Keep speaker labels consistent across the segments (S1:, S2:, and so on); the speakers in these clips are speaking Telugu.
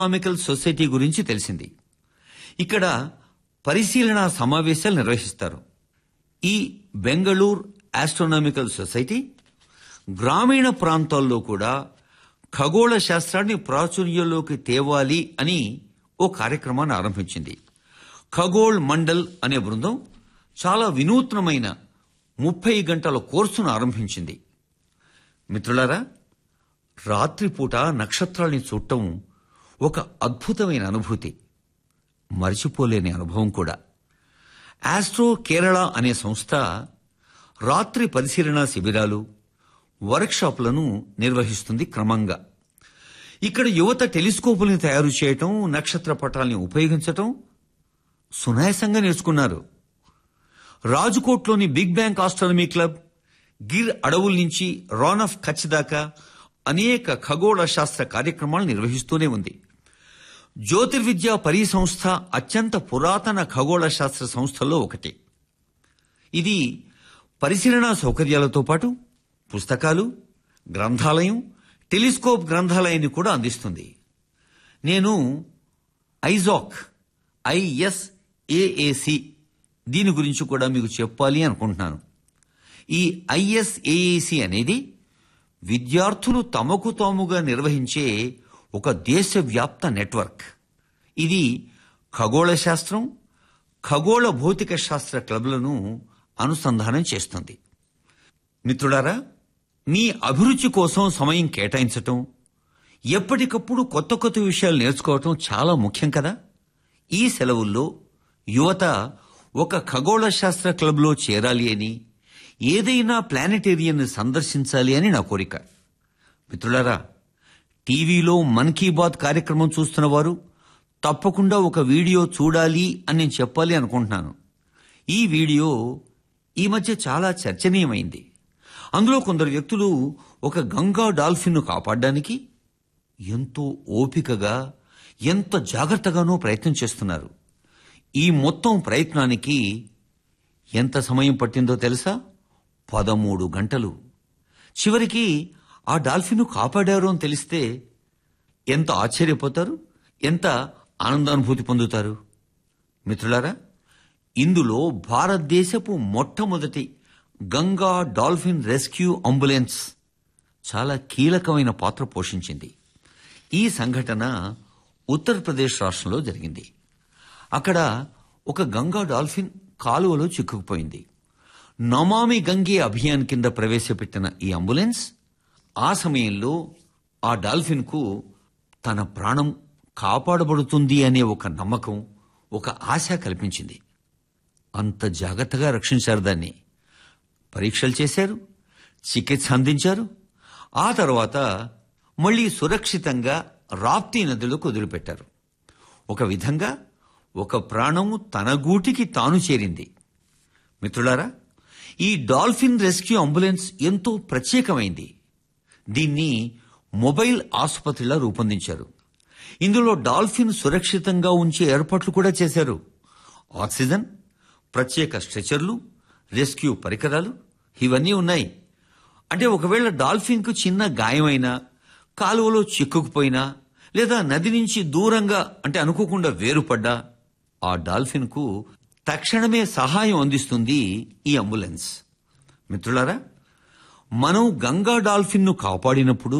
S1: ఆస్ట్రానామికల్ సొసైటీ గురించి తెలిసింది ఇక్కడ పరిశీలన సమావేశాలు నిర్వహిస్తారు ఈ బెంగళూరు ఆస్ట్రానామికల్ సొసైటీ గ్రామీణ ప్రాంతాల్లో కూడా ఖగోళ శాస్త్రాన్ని ప్రాచుర్యంలోకి తేవాలి అని ఓ కార్యక్రమాన్ని ఆరంభించింది ఖగోళ్ మండల్ అనే బృందం చాలా వినూత్నమైన ముప్పై గంటల కోర్సును ఆరంభించింది మిత్రులారా రాత్రిపూట నక్షత్రాల్ని చూడటం ఒక అద్భుతమైన అనుభూతి మరిచిపోలేని అనుభవం కూడా ఆస్ట్రో కేరళ అనే సంస్థ రాత్రి పరిశీలన శిబిరాలు వర్క్షాప్లను నిర్వహిస్తుంది క్రమంగా ఇక్కడ యువత టెలిస్కోపుల్ని తయారు చేయటం నక్షత్ర పటాల్ని ఉపయోగించటం సునాయాసంగా నేర్చుకున్నారు రాజ్కోట్లోని big bang astronomy club Gir అడవుల నుంచి రాన్ ఆఫ్ కచ్ దాకా అనేక ఖగోళ శాస్త్ర కార్యక్రమాలు నిర్వహిస్తూనే ఉంది జ్యోతిర్విద్యా పరిసంస్థ అత్యంత పురాతన ఖగోళ శాస్త్ర సంస్థల్లో ఒకటి ఇది పరిశీలనా సౌకర్యాలతో పాటు పుస్తకాలు గ్రంథాలయం టెలిస్కోప్ గ్రంథాలయాన్ని కూడా అందిస్తుంది నేను ఐజాక్ ఐఎస్ఏఏసి దీని గురించి కూడా మీకు చెప్పాలి అనుకుంటున్నాను ఈ ఐఎస్ఏఏసి అనేది విద్యార్థులు తమకు తాముగా నిర్వహించే ఒక దేశవ్యాప్త నెట్వర్క్ ఇది ఖగోళ శాస్త్రం ఖగోళ భౌతిక శాస్త్ర క్లబ్లను అనుసంధానం చేస్తుంది మిత్రులారా మీ అభిరుచి కోసం సమయం కేటాయించటం ఎప్పటికప్పుడు కొత్త కొత్త విషయాలు నేర్చుకోవటం చాలా ముఖ్యం కదా ఈ సెలవుల్లో యువత ఒక ఖగోళ శాస్త్ర క్లబ్లో చేరాలి అని ఏదైనా ప్లానెటేరియంను సందర్శించాలి అని నా కోరిక మిత్రులారా టీవీలో మన్ కీ బాత్ కార్యక్రమం చూస్తున్న వారు తప్పకుండా ఒక వీడియో చూడాలి అని నేను చెప్పాలి అనుకుంటున్నాను ఈ వీడియో ఈ మధ్య చాలా చర్చనీయమైంది అందులో కొందరు వ్యక్తులు ఒక గంగా డాల్ఫిన్ను కాపాడడానికి ఎంతో ఓపికగా ఎంత జాగ్రత్తగానో ప్రయత్నం చేస్తున్నారు ఈ మొత్తం ప్రయత్నానికి ఎంత సమయం పట్టిందో తెలుసా పదమూడు గంటలు చివరికి ఆ డాల్ఫిన్ కాపాడారు అని తెలిస్తే ఎంత ఆశ్చర్యపోతారు ఎంత ఆనందానుభూతి పొందుతారు మిత్రులారా ఇందులో భారతదేశపు మొట్టమొదటి గంగా డాల్ఫిన్ రెస్క్యూ అంబులెన్స్ చాలా కీలకమైన పాత్ర పోషించింది ఈ సంఘటన ఉత్తరప్రదేశ్ రాష్ట్రంలో జరిగింది అక్కడ ఒక గంగా డాల్ఫిన్ కాలువలో చిక్కుకుపోయింది నమామి గంగే అభియాన్ కింద ప్రవేశపెట్టిన ఈ అంబులెన్స్ ఆ సమయంలో ఆ డాల్ఫిన్ కు తన ప్రాణం కాపాడబడుతుంది అనే ఒక నమ్మకం ఒక ఆశ కల్పించింది అంత జాగ్రత్తగా రక్షించారు దాన్ని పరీక్షలు చేశారు చికిత్స అందించారు ఆ తర్వాత మళ్ళీ సురక్షితంగా రాప్తి నదిలోకి వదిలిపెట్టారు ఒక విధంగా ఒక ప్రాణం తన గూటికి తాను చేరింది మిత్రులారా ఈ డాల్ఫిన్ రెస్క్యూ అంబులెన్స్ ఎంతో ప్రత్యేకమైంది దీన్ని మొబైల్ ఆసుపత్రిలా రూపొందించారు ఇందులో డాల్ఫిన్ సురక్షితంగా ఉంచే ఏర్పాట్లు కూడా చేశారు ఆక్సిజన్ ప్రత్యేక స్ట్రెచర్లు రెస్క్యూ పరికరాలు ఇవన్నీ ఉన్నాయి అంటే ఒకవేళ డాల్ఫిన్కు చిన్న గాయమైనా కాలువలో చిక్కుకుపోయినా లేదా నది నుంచి దూరంగా అంటే అనుకోకుండా వేరుపడ్డా ఆ డాల్ఫిన్కు తక్షణమే సహాయం అందిస్తుంది ఈ అంబులెన్స్ మిత్రులారా మనం గంగా డాల్ఫిన్ను కాపాడినప్పుడు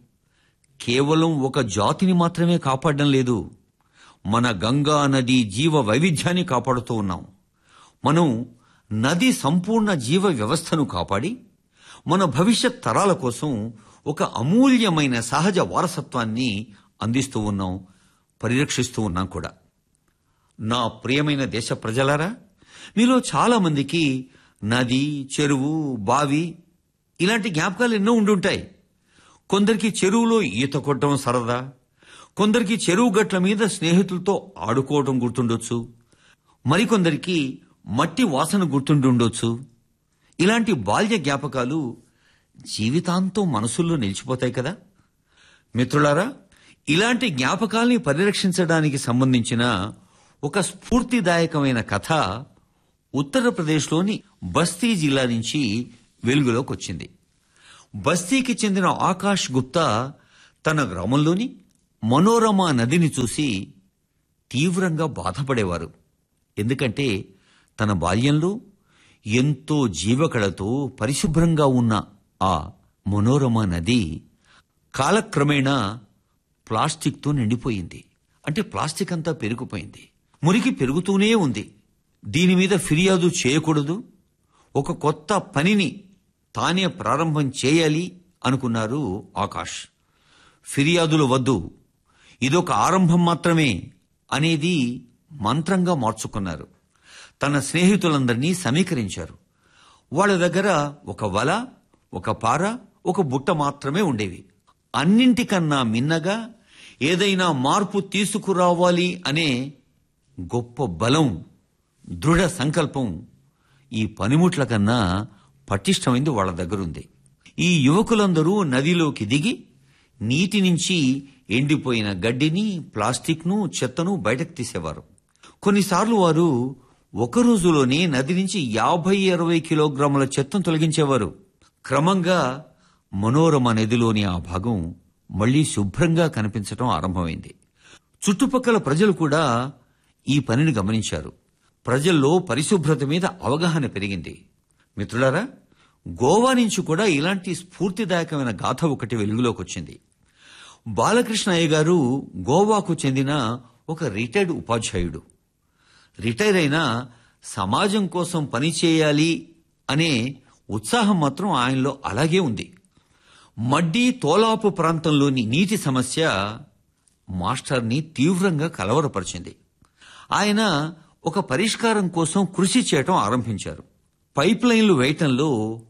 S1: కేవలం ఒక జాతిని మాత్రమే కాపాడడం లేదు మన గంగా నది జీవ వైవిధ్యాన్ని కాపాడుతూ ఉన్నాం మనం నది సంపూర్ణ జీవ వ్యవస్థను కాపాడి మన భవిష్యత్ తరాల కోసం ఒక అమూల్యమైన సహజ వారసత్వాన్ని అందిస్తూ ఉన్నాం పరిరక్షిస్తూ ఉన్నాం కూడా నా ప్రియమైన దేశ ప్రజలారా మీలో చాలా మందికి నది చెరువు బావి ఇలాంటి జ్ఞాపకాలు ఎన్నో ఉండుంటాయి కొందరికి చెరువులో ఈత కొట్టడం సరదా కొందరికి చెరువు గట్ల మీద స్నేహితులతో ఆడుకోవడం గుర్తుండొచ్చు మరికొందరికి మట్టి వాసన గుర్తుండుండొచ్చు ఇలాంటి బాల్య జ్ఞాపకాలు జీవితాంతం మనసుల్లో నిలిచిపోతాయి కదా మిత్రులారా ఇలాంటి జ్ఞాపకాల్ని పరిరక్షించడానికి సంబంధించిన ఒక స్ఫూర్తిదాయకమైన కథ ఉత్తరప్రదేశ్లోని బస్తీ జిల్లా నుంచి వెలుగులోకి వచ్చింది బస్తీకి చెందిన ఆకాష్ గుప్తా తన గ్రామంలోని మనోరమ నదిని చూసి తీవ్రంగా బాధపడేవారు ఎందుకంటే తన బాల్యంలో ఎంతో జీవకళతో పరిశుభ్రంగా ఉన్న ఆ మనోరమ నది కాలక్రమేణా ప్లాస్టిక్తో నిండిపోయింది అంటే ప్లాస్టిక్ అంతా పెరిగిపోయింది మురికి పెరుగుతూనే ఉంది దీని మీద ఫిర్యాదు చేయకూడదు ఒక కొత్త పనిని తానే ప్రారంభం చేయాలి అనుకున్నారు ఆకాష్ ఫిర్యాదులు వద్దు ఇదొక ఆరంభం మాత్రమే అనేది మంత్రంగా మార్చుకున్నారు తన స్నేహితులందరినీ సమీకరించారు వాళ్ళ దగ్గర ఒక వల ఒక పార ఒక బుట్ట మాత్రమే ఉండేవి అన్నింటికన్నా మిన్నగా ఏదైనా మార్పు తీసుకురావాలి అనే గొప్ప బలం దృఢ సంకల్పం ఈ పనిముట్ల కన్నా పటిష్టమైంది వాళ్ళ దగ్గరుంది ఈ యువకులందరూ నదిలోకి దిగి నీటి నుంచి ఎండిపోయిన గడ్డిని ప్లాస్టిక్ను చెత్తను బయటకు తీసేవారు కొన్నిసార్లు వారు ఒక రోజులోనే నది నుంచి యాభై అరవై కిలోగ్రాముల చెత్తను తొలగించేవారు క్రమంగా మనోరమ నదిలోని ఆ భాగం మళ్లీ శుభ్రంగా కనిపించడం ఆరంభమైంది చుట్టుపక్కల ప్రజలు కూడా ఈ పనిని గమనించారు ప్రజల్లో పరిశుభ్రత మీద అవగాహన పెరిగింది మిత్రులారా గోవా నుంచి కూడా ఇలాంటి స్ఫూర్తిదాయకమైన గాథ ఒకటి వెలుగులోకి వచ్చింది బాలకృష్ణయ్య గారు గోవాకు చెందిన ఒక రిటైర్డ్ ఉపాధ్యాయుడు రిటైర్ అయినా సమాజం కోసం పనిచేయాలి అనే ఉత్సాహం మాత్రం ఆయనలో అలాగే ఉంది మడ్డి తోలాపు ప్రాంతంలోని నీటి సమస్య మాస్టర్ని తీవ్రంగా కలవరపరిచింది ఆయన ఒక పరిష్కారం కోసం కృషి చేయటం ఆరంభించారు పైప్ లైన్లు వేయటంలో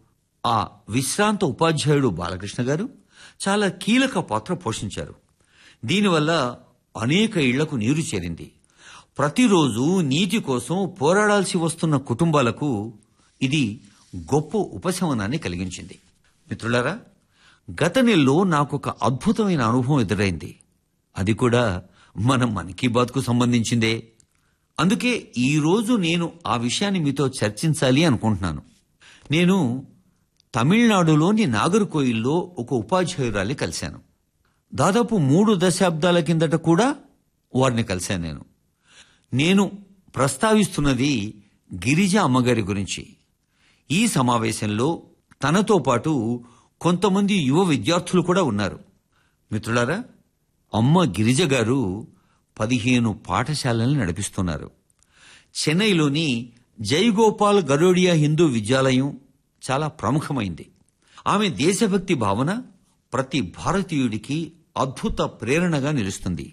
S1: ఆ విశ్రాంత ఉపాధ్యాయుడు బాలకృష్ణ గారు చాలా కీలక పాత్ర పోషించారు దీనివల్ల అనేక ఇళ్లకు నీరు చేరింది ప్రతిరోజు నీటి కోసం పోరాడాల్సి వస్తున్న కుటుంబాలకు ఇది గొప్ప ఉపశమనాన్ని కలిగించింది మిత్రులారా గత నెలలో నాకు ఒక అద్భుతమైన అనుభవం ఎదురైంది అది కూడా మన మన్ కీ బాత్కు సంబంధించిందే అందుకే ఈ రోజు నేను ఆ విషయాన్ని మీతో చర్చించాలి అనుకుంటున్నాను నేను తమిళనాడులోని నాగర్కోయిల్లో ఒక ఉపాధ్యాయురాలి కలిశాను దాదాపు మూడు దశాబ్దాల కిందట కూడా వారిని కలిశాను నేను నేను ప్రస్తావిస్తున్నది గిరిజ అమ్మగారి గురించి ఈ సమావేశంలో తనతో పాటు కొంతమంది యువ విద్యార్థులు కూడా ఉన్నారు మిత్రులారా అమ్మ గిరిజ గారు పదిహేను పాఠశాలల్ని నడిపిస్తున్నారు చెన్నైలోని జైగోపాల్ గరోడియా హిందూ విద్యాలయం చాలా ప్రముఖమైంది ఆమె దేశభక్తి భావన ప్రతి భారతీయుడికి అద్భుత ప్రేరణగా నిలుస్తుంది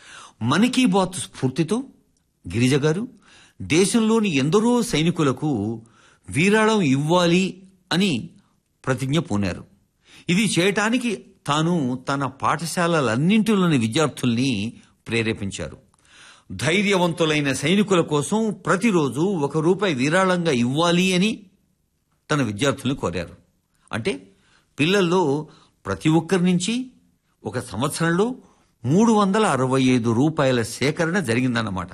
S1: మన్ కీ బాత్ స్ఫూర్తితో గిరిజ గారు దేశంలోని ఎందరో సైనికులకు వీరాళం ఇవ్వాలి అని ప్రతిజ్ఞ పూనారు ఇది చేయటానికి తాను తన పాఠశాలలన్నింటిలోని విద్యార్థుల్ని ప్రేరేపించారు ధైర్యవంతులైన సైనికుల కోసం ప్రతిరోజు ఒక రూపాయి విరాళంగా ఇవ్వాలి అని తన విద్యార్థుల్ని కోరారు అంటే పిల్లల్లో ప్రతి ఒక్కరి నుంచి ఒక సంవత్సరంలో మూడు వందల అరవై ఐదు రూపాయల సేకరణ జరిగిందన్నమాట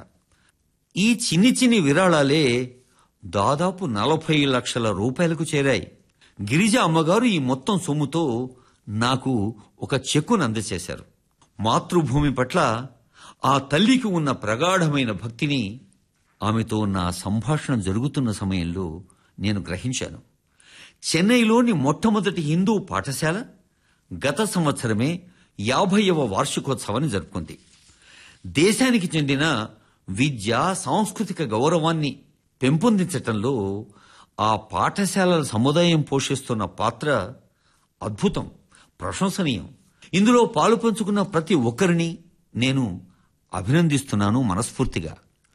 S1: ఈ చిన్ని చిన్ని విరాళాలే దాదాపు నలభై లక్షల రూపాయలకు చేరాయి గిరిజ అమ్మగారు ఈ మొత్తం సొమ్ముతో నాకు ఒక చెక్కును అందజేశారు మాతృభూమి పట్ల ఆ తల్లికి ఉన్న ప్రగాఢమైన భక్తిని ఆమెతో నా సంభాషణ జరుగుతున్న సమయంలో నేను గ్రహించాను చెన్నైలోని మొట్టమొదటి హిందూ పాఠశాల గత సంవత్సరమే యాభైవ వార్షికోత్సవాన్ని జరుపుకుంది దేశానికి చెందిన విద్య సాంస్కృతిక గౌరవాన్ని పెంపొందించటంలో ఆ పాఠశాలల సముదాయం పోషిస్తున్న పాత్ర అద్భుతం ప్రశంసనీయం ఇందులో పాలు పంచుకున్న ప్రతి ఒక్కరిని నేను అభినందిస్తున్నాను మనస్ఫూర్తిగా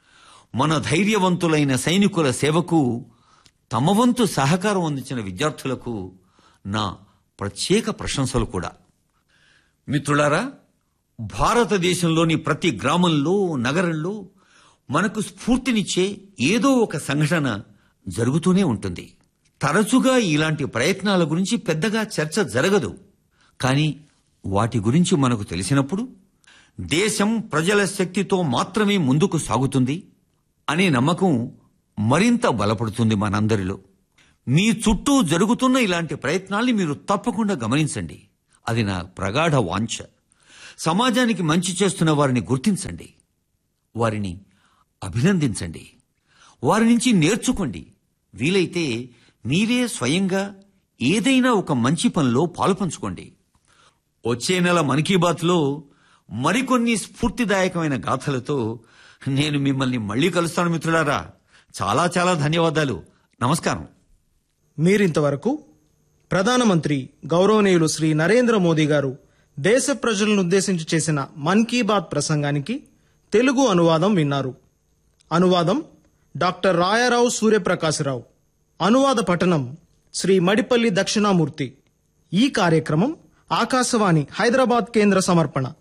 S1: మన ధైర్యవంతులైన సైనికుల సేవకు తమ వంతు సహకారం అందించిన విద్యార్థులకు నా ప్రత్యేక ప్రశంసలు కూడా మిత్రులారా భారతదేశంలోని ప్రతి గ్రామంలో నగరంలో మనకు స్ఫూర్తినిచ్చే ఏదో ఒక సంఘటన జరుగుతూనే ఉంటుంది తరచుగా ఇలాంటి ప్రయత్నాల గురించి పెద్దగా చర్చ జరగదు కానీ వాటి గురించి మనకు తెలిసినప్పుడు దేశం ప్రజల శక్తితో మాత్రమే ముందుకు సాగుతుంది అనే నమ్మకం మరింత బలపడుతుంది మనందరిలో మీ చుట్టూ జరుగుతున్న ఇలాంటి ప్రయత్నాల్ని మీరు తప్పకుండా గమనించండి అది నా ప్రగాఢ వాంఛ సమాజానికి మంచి చేస్తున్న వారిని గుర్తించండి వారిని అభినందించండి వారి నుంచి నేర్చుకోండి వీలైతే మీరే స్వయంగా ఏదైనా ఒక మంచి పనిలో పాలుపంచుకోండి వచ్చే నెల మన్ కీ బాత్లో మరికొన్ని స్ఫూర్తిదాయకమైన గాథలతో నేను మిమ్మల్ని మళ్ళీ కలుస్తాను మిత్రులారా చాలా చాలా ధన్యవాదాలు నమస్కారం
S2: మీరింతవరకు ప్రధానమంత్రి గౌరవనీయులు శ్రీ నరేంద్ర మోదీ గారు దేశ ప్రజలను ఉద్దేశించి చేసిన మన్ కీ బాత్ ప్రసంగానికి తెలుగు అనువాదం విన్నారు అనువాదం డాక్టర్ రాయారావు సూర్యప్రకాశరావు అనువాద పఠనం శ్రీ మడిపల్లి దక్షిణామూర్తి ఈ కార్యక్రమం ఆకాశవాణి హైదరాబాద్ కేంద్ర సమర్పణ